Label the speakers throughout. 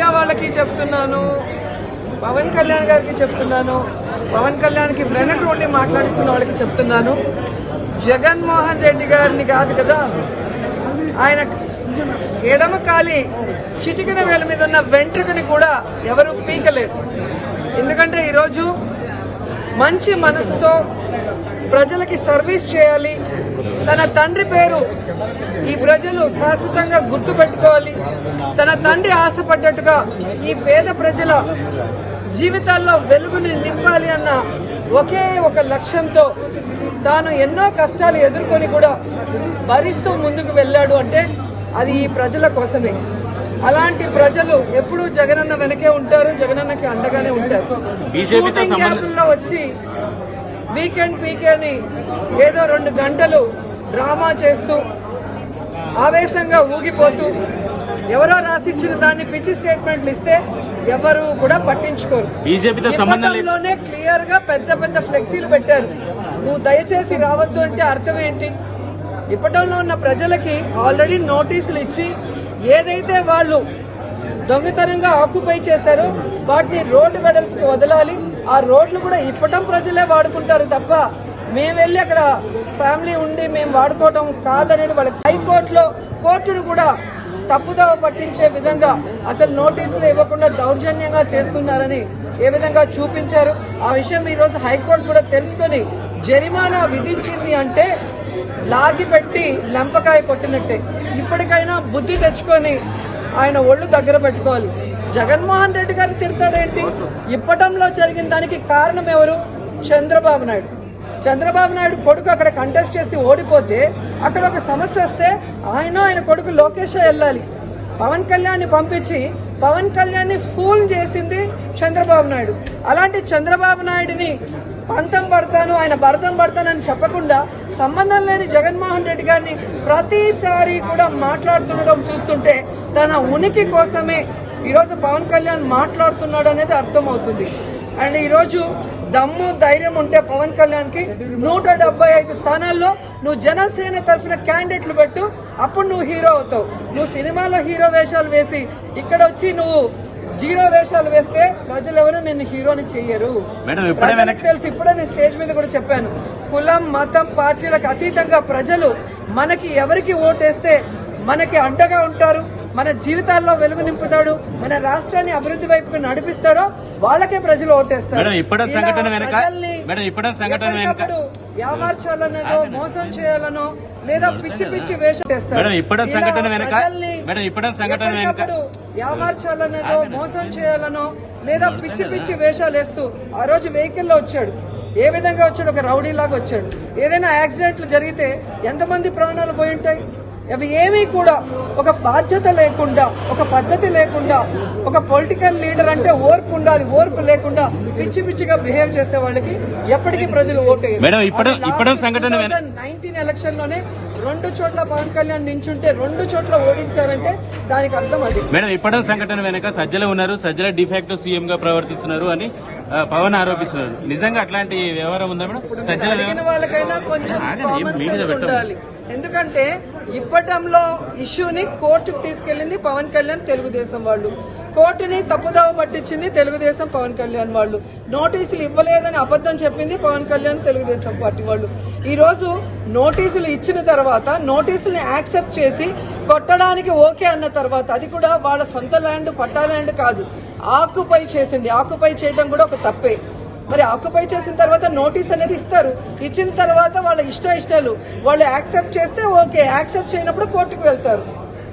Speaker 1: Media వాళ్ళకి చెప్తున్నాను పవన్ కళ్యాణ్ గారికి చెప్తున్నాను పవన్ కళ్యాణ్కి వెనక ఉండి మాట్లాడిస్తున్న వాళ్ళకి చెప్తున్నాను జగన్మోహన్ రెడ్డి గారిని కాదు కదా ఆయన ఎడమ కాలి చిటికిన వేల మీద ఉన్న వెంట్రుకని కూడా ఎవరు పీకలేరు ఎందుకంటే ఈరోజు మంచి మనసుతో ప్రజలకి సర్వీస్ చేయాలి తన తండ్రి పేరు ఈ ప్రజలు శాశ్వతంగా గుర్తుపెట్టుకోవాలి తన తండ్రి ఆశపడ్డట్టుగా ఈ పేద ప్రజల జీవితాల్లో వెలుగుని నింపాలి అన్న ఒకే ఒక లక్ష్యంతో తాను ఎన్నో కష్టాలు ఎదుర్కొని కూడా భరిస్తూ ముందుకు వెళ్ళాడు అంటే అది ఈ ప్రజల కోసమే అలాంటి ప్రజలు ఎప్పుడూ జగనన్న వెనకే ఉంటారు జగనన్నకి అండగానే ఉంటారు
Speaker 2: బీజేపీతో
Speaker 1: షూటింగ్
Speaker 2: సంబంధం-
Speaker 1: క్యాంపుల్లో వచ్చి వీకెండ్ పీకే అని ఏదో రెండు గంటలు డ్రామా చేస్తూ ఆవేశంగా ఊగిపోతూ ఎవరో రాసిచ్చిన దాన్ని పిచ్చి స్టేట్మెంట్లు ఇస్తే ఎవరు కూడా పట్టించుకోరు
Speaker 2: బీజేపీతో సంబంధం లేదు
Speaker 1: లోనే క్లియర్ గా పెద్ద పెద్ద ఫ్లెక్సీలు పెట్టారు నువ్వు దయచేసి రావద్దు అంటే అర్థం ఏంటి ఇప్పటంలో ఉన్న ప్రజలకి ఆల్రెడీ నోటీసులు ఇచ్చి ఏదైతే వాళ్ళు దొంగతనంగా ఆక్యుపై చేశారో వాటిని రోడ్డు వెడల్పుకి వదలాలి ఆ రోడ్లు కూడా ఇప్పటం ప్రజలే వాడుకుంటారు తప్ప మేము వెళ్ళి అక్కడ ఫ్యామిలీ ఉండి మేము వాడుకోవడం కాదనేది వాళ్ళకి హైకోర్టులో కోర్టును కూడా తప్పుదోవ పట్టించే విధంగా అసలు నోటీసులు ఇవ్వకుండా దౌర్జన్యంగా చేస్తున్నారని ఏ విధంగా చూపించారు ఆ విషయం ఈ రోజు హైకోర్టు కూడా తెలుసుకొని జరిమానా విధించింది అంటే లాగి పెట్టి లెంపకాయ కొట్టినట్టే ఇప్పటికైనా బుద్ధి తెచ్చుకొని ఆయన ఒళ్ళు దగ్గర పెట్టుకోవాలి జగన్మోహన్ రెడ్డి గారు తిడతాడేంటి ఇప్పటంలో జరిగిన దానికి కారణం ఎవరు చంద్రబాబు నాయుడు చంద్రబాబు నాయుడు కొడుకు అక్కడ కంటెస్ట్ చేసి ఓడిపోతే అక్కడ ఒక సమస్య వస్తే ఆయన ఆయన కొడుకు లోకేష్ వెళ్ళాలి పవన్ కళ్యాణ్ పంపించి పవన్ కళ్యాణ్ ని ఫూల్ చేసింది చంద్రబాబు నాయుడు అలాంటి చంద్రబాబు నాయుడిని పంతం పడతాను ఆయన భరతం పడతానని చెప్పకుండా సంబంధం లేని జగన్మోహన్ రెడ్డి గారిని ప్రతిసారి కూడా మాట్లాడుతుండడం చూస్తుంటే తన ఉనికి కోసమే ఈరోజు పవన్ కళ్యాణ్ మాట్లాడుతున్నాడు అనేది అర్థమవుతుంది అండ్ ఈరోజు దమ్ము ధైర్యం ఉంటే పవన్ కళ్యాణ్ కి నూట డెబ్బై ఐదు స్థానాల్లో నువ్వు జనసేన తరఫున క్యాండిడేట్లు పెట్టు అప్పుడు నువ్వు హీరో అవుతావు నువ్వు సినిమాలో హీరో వేషాలు వేసి ఇక్కడ వచ్చి నువ్వు జీరో వేషాలు వేస్తే ప్రజలు ఎవరు నిన్ను హీరోని చెయ్యరు
Speaker 2: మేడం, ఇప్పుడే
Speaker 1: ప్రజలకు
Speaker 2: వెనక్కి-
Speaker 1: తెలుసు ఇప్పుడే నేను స్టేజ్ మీద కూడా చెప్పాను కులం మతం పార్టీలకు అతీతంగా ప్రజలు మనకి ఎవరికి ఓటేస్తే మనకి అండగా ఉంటారు మన జీవితాల్లో వెలుగు నింపుతాడు మన రాష్ట్రాన్ని అభివృద్ధి వైపుకు నడిపిస్తారో వాళ్ళకే ప్రజలు ఓటేస్తారు
Speaker 2: మేడం, ఇప్పుడే
Speaker 1: ఇలా
Speaker 2: సంఘటన వెనక-
Speaker 1: ప్రజల్ని
Speaker 2: మేడం, ఇప్పుడే సంఘటన వెనక-
Speaker 1: ఎప్పటికప్పుడు యామార్చాలన్నదో మోసం చేయాలనో లేదా పిచ్చి పిచ్చి వేషం చేస్తారు
Speaker 2: మేడం, ఇప్పుడే
Speaker 1: ఇలా
Speaker 2: సంఘటన వెనక-
Speaker 1: ప్రజల్ని
Speaker 2: మేడం, ఇప్పుడే సంఘటన వెనక-
Speaker 1: ఎప్పటికప్పుడు యామార్చాలన్నదో మోసం చేయాలనో లేదా పిచ్చి పిచ్చి వేషాలు వేస్తూ ఆ రోజు వెహికల్ లో వచ్చాడు ఏ విధంగా వచ్చాడు ఒక రౌడీ లాగా వచ్చాడు ఏదైనా యాక్సిడెంట్లు జరిగితే ఎంతమంది ప్రాణాలు పోయి ఉంటాయి అవి ఏమీ కూడా ఒక బాధ్యత లేకుండా ఒక పద్ధతి లేకుండా ఒక పొలిటికల్ లీడర్ అంటే ఓర్పు ఉండాలి ఓర్పు లేకుండా పిచ్చి పిచ్చిగా బిహేవ్ చేసే వాళ్ళకి ఎప్పటికీ ప్రజలు ఓటేయరు
Speaker 2: మేడం, ఇప్పుడు- ఇప్పుడు సంఘటన వెన-
Speaker 1: నైన్టీన్ ఎలక్షన్ లోనే రెండు చోట్ల పవన్ కళ్యాణ్ నించుంటే రెండు చోట్ల ఓడించారంటే దానికి అర్థం అది
Speaker 2: మేడం ఇప్పటి సంఘటన వెనక సజ్జల ఉన్నారు సజ్జల డిఫాక్టో సీఎం గా ప్రవర్తిస్తున్నారు అని ఆ, పవన్ ఆరోపిస్తున్నారు నిజంగా అట్లాంటి వ్యవహారం ఉందా మేడం సజ్జల
Speaker 1: అడిగిన
Speaker 2: వ్యవహారం
Speaker 1: వాళ్ళకైనా కొంచెం
Speaker 2: ఆగండి,
Speaker 1: కామన్
Speaker 2: మీద
Speaker 1: సెన్స్
Speaker 2: పెట్టండి.
Speaker 1: ఉండాలి ఎందుకంటే ఇప్పటంలో ఇష్యూని కోర్టుకు తీసుకెళ్లింది పవన్ కళ్యాణ్ తెలుగుదేశం వాళ్ళు కోర్టుని తప్పుదావ పట్టించింది తెలుగుదేశం పవన్ కళ్యాణ్ వాళ్ళు నోటీసులు ఇవ్వలేదని అబద్ధం చెప్పింది పవన్ కళ్యాణ్ తెలుగుదేశం పార్టీ వాళ్ళు ఈ రోజు నోటీసులు ఇచ్చిన తర్వాత నోటీసుల్ని యాక్సెప్ట్ చేసి కొట్టడానికి ఓకే అన్న తర్వాత అది కూడా వాళ్ళ సొంత ల్యాండ్ పట్టా ల్యాండ్ కాదు ఆకుపై చేసింది ఆకుపై చేయడం కూడా ఒక తప్పే మరి ఆక్యుపై చేసిన తర్వాత నోటీస్ అనేది ఇస్తారు ఇచ్చిన తర్వాత వాళ్ళ ఇష్ట ఇష్టాలు వాళ్ళు యాక్సెప్ట్ చేస్తే ఓకే యాక్సెప్ట్ చేయనప్పుడు కోర్టుకు వెళ్తారు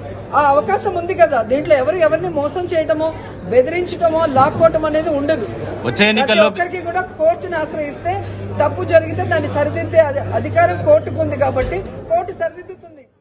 Speaker 1: ఆ అవకాశం ఉంది కదా దీంట్లో ఎవరు ఎవరిని మోసం చేయటమో బెదిరించటమో లాక్కోవటం అనేది ఉండదు
Speaker 2: వచ్చే
Speaker 1: ప్రతి
Speaker 2: ఎన్నికల్లో
Speaker 1: ఒక్కరికి కూడా కోర్టును ఆశ్రయిస్తే తప్పు జరిగితే దాన్ని సరిదిద్దే అధి- అధికారం కోర్టుకు ఉంది కాబట్టి కోర్టు సరిదిద్దుతుంది